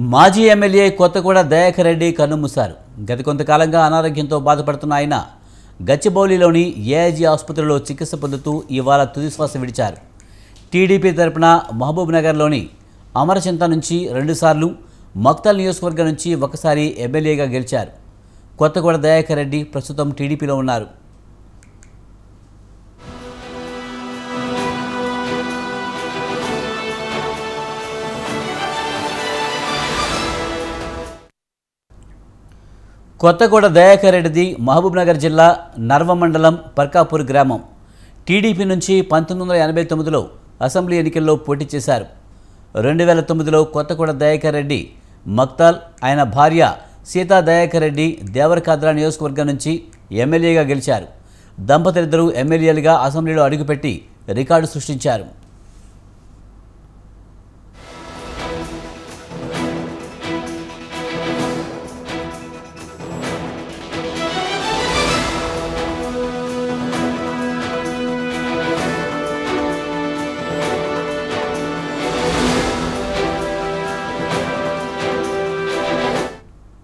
మాజీ ఎమ్మెల్యే కొత్తగూడ దయాకర్ రెడ్డి కన్నుమూశారు గత కొంతకాలంగా అనారోగ్యంతో బాధపడుతున్న ఆయన గచ్చిబౌలిలోని ఏఐజీ ఆసుపత్రిలో చికిత్స పొందుతూ ఇవాళ తుదిశ్వాస విడిచారు టీడీపీ తరపున మహబూబ్ నగర్లోని అమరచింత నుంచి రెండుసార్లు మక్తల్ నియోజకవర్గం నుంచి ఒకసారి ఎమ్మెల్యేగా గెలిచారు కొత్తగూడ దయాకర్ రెడ్డి ప్రస్తుతం టీడీపీలో ఉన్నారు కొత్తగూడ దయాకర్ రెడ్డిది మహబూబ్ నగర్ జిల్లా నర్వ మండలం పర్కాపూర్ గ్రామం టీడీపీ నుంచి పంతొమ్మిది వందల ఎనభై తొమ్మిదిలో అసెంబ్లీ ఎన్నికల్లో పోటీ చేశారు రెండు వేల తొమ్మిదిలో కొత్తగూడ దయాకర్ రెడ్డి మక్తాల్ ఆయన భార్య సీతా దయాకర్ రెడ్డి దేవరకాద్ర నియోజకవర్గం నుంచి ఎమ్మెల్యేగా గెలిచారు దంపతులిద్దరూ ఎమ్మెల్యేలుగా అసెంబ్లీలో అడుగుపెట్టి రికార్డు సృష్టించారు